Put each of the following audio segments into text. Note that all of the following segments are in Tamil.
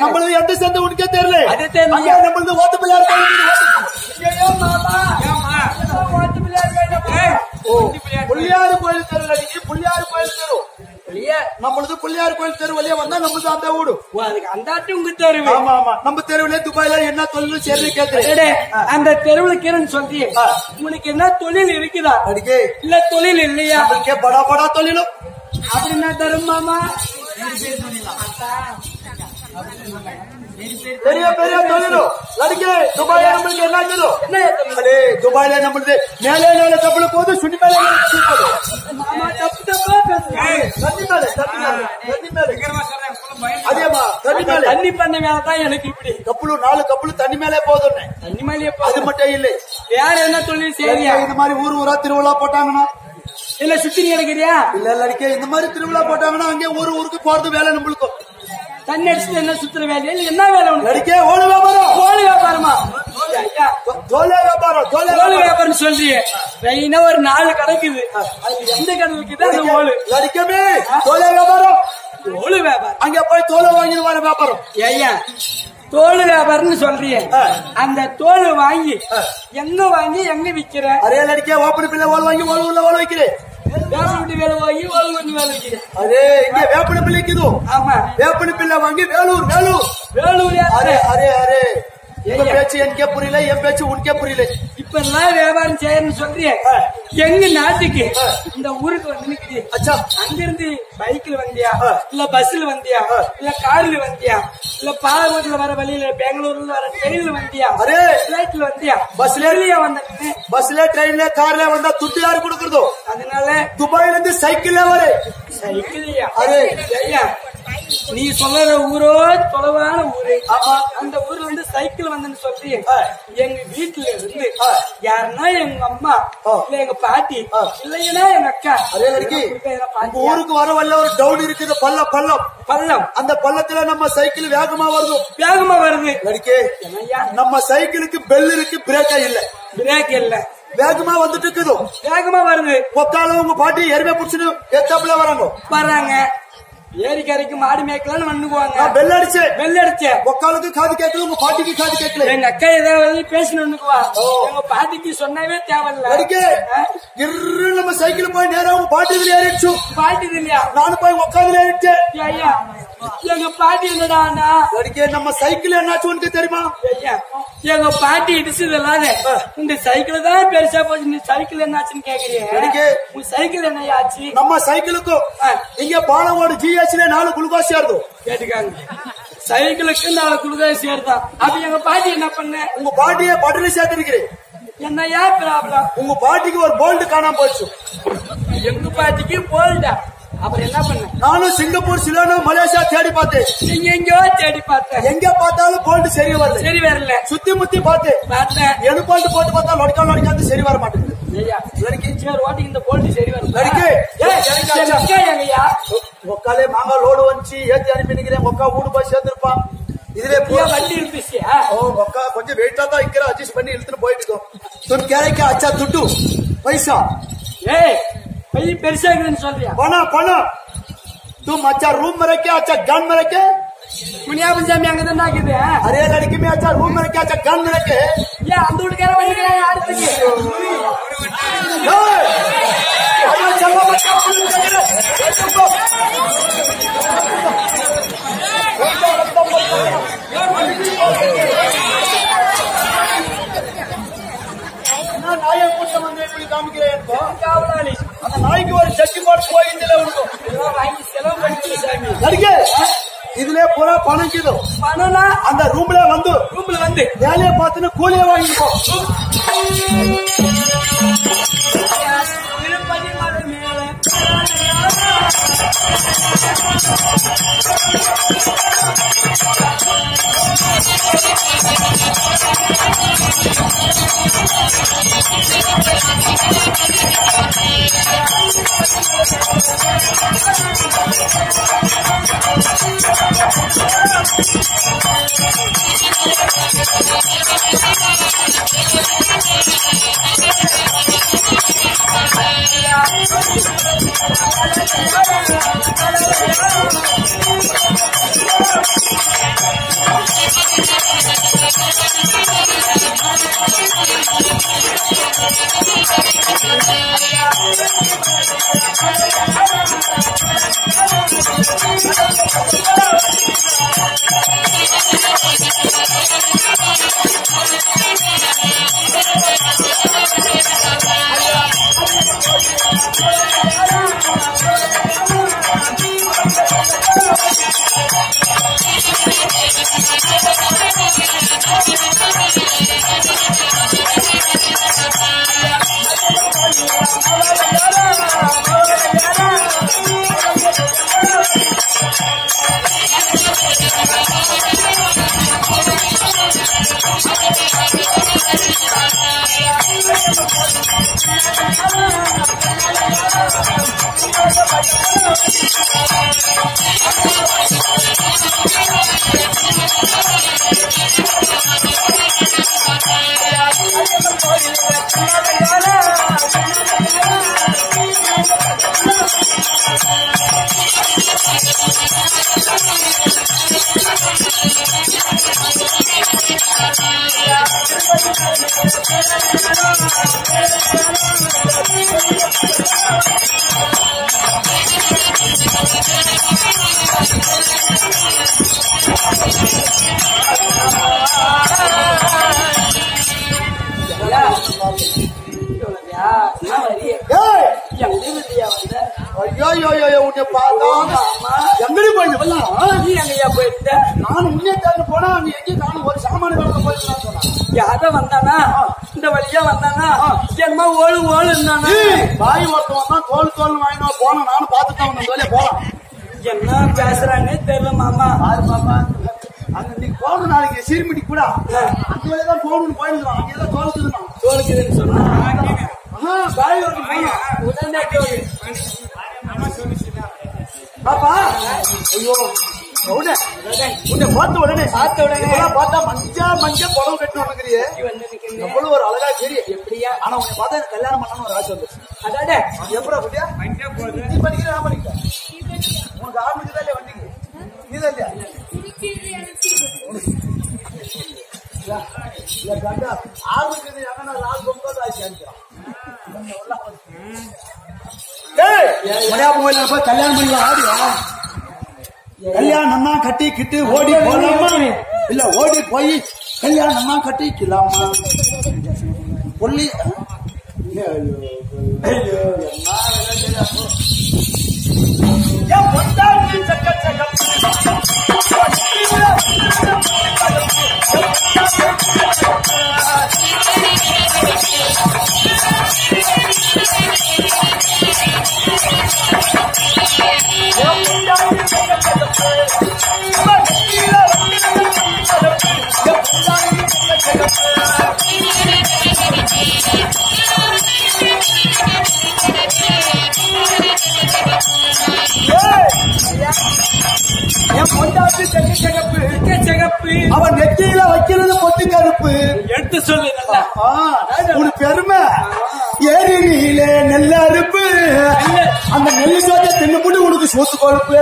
நம்மளது எந்த சேர்ந்து உனக்கே தெரியல அது தெரியல. அங்கே நம்மளது ஓட்டு பிள்ளையார் ஐயோ மாமா ஓட்டு பிள்ளையார் வேண்டாமா? ஓட்டு பிள்ளையார் புள்ளியார் கோயில் தெருல நீ புள்ளியார் கோயில் தெரு இல்லையா? நம்மளது புள்ளியார் கோயில் தெரு வழியா வந்தா நம்மளது அந்த ஊடு ஓ, அதுக்கு அந்தாட்டு உங்க தெருவு ஆமா ஆமா நம்ம தெருவுல துபாயில என்ன தொழில் சரி கேக்குறேன் அடடே, அந்த தெருவுல கிரண் சொல்றியே உனக்கு என்ன தொழில் இருக்குதா அடிக்கே இல்ல தொழில் இல்லையா நம்மளுக்கே படா படா தொழிலும் அப்படின்னா தரும் மாமா பெரிய பெரிய தொழிலும் அடிக்கே துபாயில நம்மளுக்கு என்ன தெரியும் என்ன ஏத்தம்? அடே துபாயில நம்மளுது மேலே மேலே தப்புல போது சுண்டி மேலே மேலே கீழ் போகுது. மாமா தப்பு தப்பா பேசுறேன் தண்ணி மேலே தண்ணி மேலே தண்ணி மேலே அதேமா தண்ணி மேலே தண்ணி பண்ண மேலதான் எனக்கு இப்படி கப்புளு நாலு கப்புளு தண்ணி மேலே போதும்னு தண்ணி மேலேயே அது போதும் மட்டும் இல்லை வேற என்ன தொழில் செய்யறியா இந்த மாதிரி ஊர் ஊரா திருவிழா போட்டாங்கன்னா இல்ல சுத்தி கிடக்குறியா இல்ல இல்ல அடிக்கே இந்த மாதிரி திருவிழா போட்டாங்கன்னா அங்கே ஊர் ஊருக்கு போறது வேலை நம்மளுக்கும் தண்ணி அடிச்சுட்டு என்ன சுத்துற வேலையா இல்ல என்ன வேலை உனக்கு அடிக்கே ஓடு வியாபாரம் கோழி வியாபாரமா ஐயா, தோலை வியாபாரம் தோலை கோழி வியாபாரம் வியாபாரம் சொல்றியே மெயினா ஒரு நாலு கிடைக்குது அது எந்த கடை இருக்குது அந்த ஓடு அடிக்கமே தோலை வியாபாரம் ஓடு வியாபாரம் அங்க போய் தோலை வாங்கிட்டு வர வியாபாரம் ஐயா தோல் வியாபாரம்னு சொல்றியே அந்த தோல் வாங்கி எங்க வாங்கி எங்க விக்கிற அரே அடிக்கே ஓப்பன் பிள்ளை ஓல் வாங்கி ஓல் உள்ள ஓல் வைக்கிறேன் வேப்பட்டி வேலை வாங்கி ஓல் பண்ணி வேலை வைக்கிற அரே இங்க வேப்பன பிள்ளைக்குது ஆமா வேப்பன பிள்ளை வாங்கி வேலூர் வேலூர் வேலூர் அரே யாத்திரை. அரே அரே உங்க ஐயா. பேச்சு எனக்கே புரியல என் பேச்சு உனக்கே புரியல இப்ப எல்லாம் வியாபாரம் செய்யணும்னு சொல்றியே எங்க நாட்டுக்கு இந்த ஊருக்கு வந்து நிக்குது அச்சா அங்கிருந்து பைக்ல வந்தியா இல்ல பஸ்ல வந்தியா இல்ல கார்ல வந்தியா இல்ல பாலகோட்ல வர வழியில பெங்களூர்ல வர ட்ரெயின்ல வந்தியா அரே பிளைட்ல வந்தியா பஸ்ல பஸ்லயா வந்தேன்னு பஸ்ல ட்ரெயின்ல கார்ல வந்தா துட்டு யாரு கொடுக்கறதோ அதனால துபாயில இருந்து சைக்கிள்ல வர சைக்கிள்யா அரே. ஐயா நீ சொல்ற ஊரோ தொலைவான ஊரு ஆமா. அந்த ஊர்ல இருந்து சைக்கிள் வந்தேன்னு சொல்றியே எங்க வீட்டுல இருந்து யாருன்னா எங்க அம்மா ஆ. இல்ல எங்க பாட்டி இல்லைன்னா எங்க அக்கா அரே அடிக்கி இப்ப எங்க உங்க பாட்டியா? ஊருக்கு வர வல்ல ஒரு டவுன் இருக்குது பள்ளம் பள்ளம் பள்ளம் அந்த பள்ளத்துல நம்ம சைக்கிள் வேகமா வருது வேகமா வருது அடிக்கே என்னய்யா நம்ம சைக்கிளுக்கு பெல் இருக்கு பிரேக்கா இல்ல பிரேக் இல்ல வேகமா வந்துட்டு இருக்குது வேகமா வருது ஒக்கால உங்க பாட்டி எருமை புடிச்சுன்னு எத்தாப்புல வராங்க வர்றாங்க ஏரிக்கரைக்கு மாடு மேய்க்கலாம்னு வந்துக்குவாங்க நான் பெல் அடிச்சேன் வெள்ள அடிச்ச ஒக்காலுக்கு காது கேட்கல உங்க பாட்டிக்கு காது கேட்கல எங்க அக்கா ஏதாவது பேசணும்னுக்குவா எங்க பாட்டிக்கு சொன்னவே தேவையில்ல அடிக்கே இரு நம்ம சைக்கிள் போய் நேரா உங்க பாட்டி இதுல ஏறிடுச்சு பாட்டி இல்லையா நானும் போய் உக்காந்துல ஏறிட்டேன் ஐயா எங்க பாட்டி என்னடானா அடிக்கே நம்ம சைக்கிள் என்னாச்சு உனக்கு தெரியுமா ஐயா எங்க பாட்டி இடிச்சதுலாத இந்த சைக்கிள் தான் பெருசா போச்சு இந்த சைக்கிள் என்னாச்சுன்னு கேக்குறீங்க எதுக்கு? உன் சைக்கிள் என்ன ஆச்சு நம்ம சைக்கிளுக்கும் ஆ. இங்க பாலவோடு ஜிஎஸ்ல நாலு குளுக்கோஸ் ஏறுது கேட்டுக்காங்க சைக்கிளுக்கு நாலு குளுக்கோஸ் சேர்த்தான் அப்ப எங்க பாட்டி என்ன பண்ண உங்க பாட்டிய பட்டில சேர்த்திருக்கிறேன் என்னையா ப்ராப்ளம் உங்க பாட்டிக்கு ஒரு போல்ட் காணாம போச்சு எங்க பாட்டிக்கு போல்டா அப்புறம் என்ன பண்ண நானும் சிங்கப்பூர் சிலோனு மலேசியா தேடி பார்த்தேன் நீங்க எங்கயோ தேடி பார்த்தேன் எங்க பார்த்தாலும் போல்ட் சரி வரல சரி வரல சுத்தி முத்தி பார்த்தேன் பார்த்தேன் எது போல்ட் போட்டு பார்த்தா லொடிக்கா லொடிக்காந்து சரி வர மாட்டேங்குது ஐயா சரி ஓட்டிக்கு இந்த போல்ட் சரி வரும் லடிக்கு. ஏய், எங்க அக்கா எங்கய்யா ஒக்காலே மாங்கா லோடு வந்துச்சு ஏத்தி அனுப்பி நிக்கிறேன் ஒக்கா வீடு போய் சேர்ந்திருப்பான் இதுல ஏன் வண்டி இருந்துச்சியா ஓ ஒக்கா கொஞ்சம் வெயிட்டா தான் இருக்கிற அட்ஜஸ்ட் பண்ணி இழுத்துட்டு போயிட்டு இருக்கோம் துன் கேரைக்கா அச்சா துட்டு பைசா ஏய் பையன் பெருசா இருக்குதுன்னு சொல்றியா பணம் பணம் तुम अच्छा रूम में रखे अच्छा गन में रखे முனியா பஞ்சாமி அங்கதான் இருக்குது अरे लड़की में अच्छा रूम में रखे अच्छा गन में रखे ஏன் அந்த வீட்டுக்கார பண்ணிக்கிறாங்க அடுத்துக்கு ए! अरे चलो बच्चा पुलिस का गिरे। நான் நாயை கூட்ட வந்து எப்படி காமிக்கிறேன் இப்போ? காவலாளி அந்த நாய்க்கு ஒரு ஜட்டி போட்டு போயிருந்தே உனக்கு இதெல்லாம் வாங்கி செலவு பண்ணிட்டு சாமி நடிக்க இதுல பூரா பணம் கிதோ பணம்னா அந்த ரூம்ல வந்து ரூம்ல வந்து வேலையை பார்த்துன்னு கூலியை வாங்கிப்போ திருப்பதி மலை மேல ஏய் ஐயோ ஐயோ ஐயோ உன்னை பார்த்தா எங்கடி போய் வரலாம் நான் உன்னே தேர்ந்து போனா நீ எங்கேயும் காணும் ஒரு சாமான வேலை போயிட்டு சொன்னா யார வந்தானா இந்த வழியா வந்தானா என்னமா ஓடு ஓடு இருந்தானா ஏய், பாய் ஒருத்தன் வந்தா தோல் தோல் வாங்கினோம் போனோம் நானும் பார்த்துட்டு தான் வந்தேன் வேலையை போலாம் என்ன பேசுறானே தெரியல மாமா பாரு பாப்பா அங்க நீ போகணும் நாளைக்கு சீர்மிடி கூட அந்த வேலையை தான் போகணும்னு போயிருந்தோம் அங்கே தான் தோலுக்குதுண்ணா தோலுக்குதுன்னு சொன்னா ஆஹா, பாய் ஒருத்தன் போனா. உடனே கேளு. பாப்பா ஐயோ உடனே உன்னை பார்த்த உடனே பார்த்த உடனே. இப்பெல்லாம் பார்த்தா மஞ்சா மஞ்சா புடவை கட்டி வந்துக்கிறியே வந்து நிக்கிறீங்க. எவ்வளவு ஒரு அழகா சரி எப்படியா ஆனா உன்னை பார்த்தா எனக்கு கல்யாணம் பண்ணணும்னு ஒரு ஆசை வந்துச்சு அதாடே எப்படா குட்டியா நீ படிக்கிற நான் படிக்கிறேன் உனக்கு ஆரம்பிக்குதா இல்லையா வண்டிக்கு நீதான் இல்லையா இல்ல கண்டா ஆரம்பிக்குது என்ன நாலு ரொம்ப ஆசை அனுப்பிச்சான் ஏய் மலையாள கோயில போய் கல்யாணம் பண்ணிக்கலாம் ஆடியா கல்யாணம் தான் கட்டி கிட்டு ஓடி போலாமா இல்ல ஓடி போய் கல்யாணம் தான் கட்டிக்கலாமா பொல்லி ஐயோ, ஐயோ, என்ன வேலை அப்போ. என் பொண்டாட்டி சக்க சக்க என் பொண்டாட்டி செக்க சிகப்பு செக்க சிகப்பு அவன் நெத்தியில வைக்கிறது பொட்டு கருப்பு எடுத்து சொல்லு நல்லா ஆ, உனக்கு பெருமை ஏரி நீல நெல்ல அறுப்பு அந்த நெல்லு சோத்தை தின்னு போட்டு உனக்கு சோத்து கொழுப்பு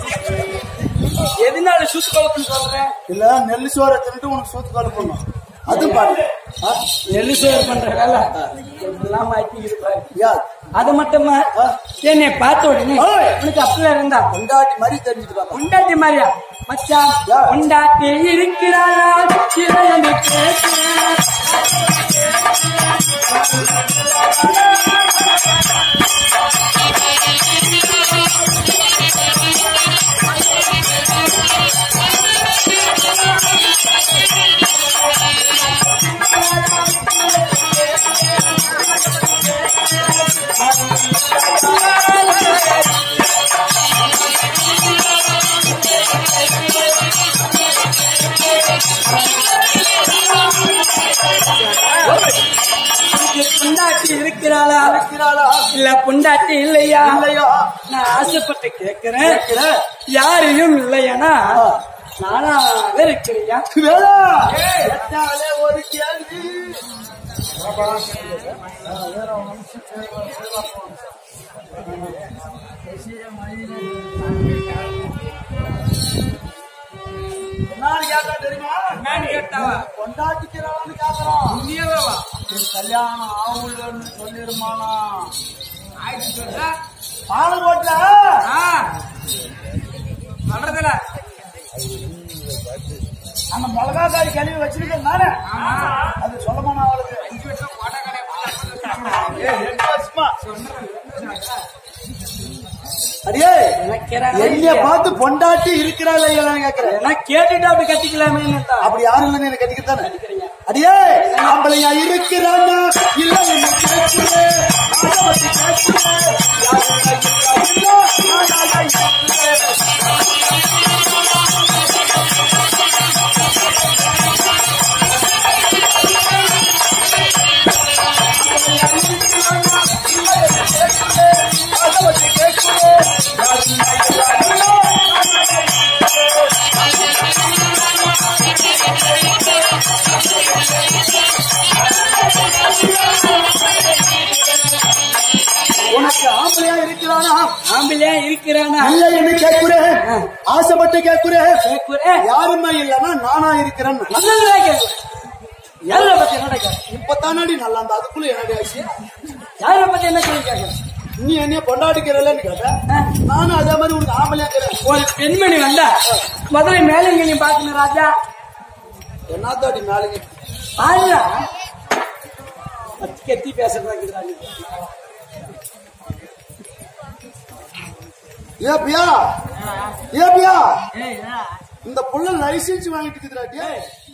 எதனால சுத்து குழப்பம் சொல்றேன் இல்ல நெல்லு சோறை தின்னுட்டு உனக்கு சோத்து கொழுப்பு அது பாரு ஆ, நெல்லு சோறு பண்ற வேலை எல்லாம் மாட்டி இருப்பாரு யா, அது மட்டுமா என்னை பார்த்த உடனே ஓய். உனக்கு அப்படியே இருந்தா பொண்டாட்டி மாதிரி தெரிஞ்சுட்டு பாப்பா உண்டாட்டி மாதிரியா மச்சான் யா. உண்டாட்டி இருக்கிறாளா சிறையனு கேட்கிறேன் புண்டாட்டி இருக்கிறாளா இருக்கிறாளா? இல்ல புண்டாட்டி இல்லையா இல்லையா நான் ஆசைப்பட்டு கேட்கிறேன் கேட்கிறேன். யாரையும் இல்லையானா நானா இருக்கிறியா வேலா எட்டாலே ஒரு கேள்வி என்னன்னு கேட்டா தெரியுமா என்னன்னு கேட்டாவா கொண்டாட்டிக்கிறான்னு கேக்குறோம் உண்மையாவே வா கல்யாணம் ஆகுலன்னு சொல்லிருமானா ஆயிடுச்சு சொல்றா பாலக்கோட்ல ஆ சொல்றதுல அந்த மிளகாக்காய் கழுவி வச்சிருக்கேன் தானே அது சொல்லமானா அவளுக்கு அஞ்சு வருஷம் கோட்டை கடை ஏய், ரெண்டு வருஷமா. அடியே என்னைய பார்த்து பொண்டாட்டி இருக்கிறாள் இல்லையான்னு கேக்குறேன் நான் கேட்டுட்டு அப்படி கட்டிக்கலாமே அப்படி யாரும் இல்லைன்னு எனக்கு கட்டிக்கத்தானே அடியே ஆம்பளையா இருக்கிறானா இல்ல என்ன கேட்கிறேன் ஆசைப்பட்டு கேட்கிறேன் யாருங்க இருக்கிறா? நானா இருக்கிறேன். ஆசைப்பட்டு கேட்கிறேன் யாருங்க இருக்கிறா? உனக்கு ஆம்பளையா இருக்கிறானா ஆம்பிளையா இருக்கிறானா இல்ல என்ன கேட்கிறேன் ஆசைப்பட்டு கேட்கிறேன் கேக்குறேன் யாருமே இல்லைன்னா நானா இருக்கிறேன் நல்லதா கேக்குறேன் யார பத்தி என்ன கேக்குறேன் இப்பதானடி நல்லா அந்த அதுக்குள்ள என்னடி ஆச்சு யார பத்தி என்ன கேள்வி கேக்குறேன் நீ என்னைய கொண்டாடிக்கிறல்லன்னு கேட்ட நானும் அதே மாதிரி உனக்கு ஆம்பளையா இருக்கிறேன் ஒரு பெண்மணி வந்தா முதல்ல மேலே நீ பாக்கணும் ராஜா என்னத்தாடி நாளைக்கு ஆயா கத்தி கத்தி பேசுறதா ஏப்பியா ஏப்பியா இந்த புள்ள லைசன்ஸ் வாங்கிட்டு இருக்குதுடா டேய்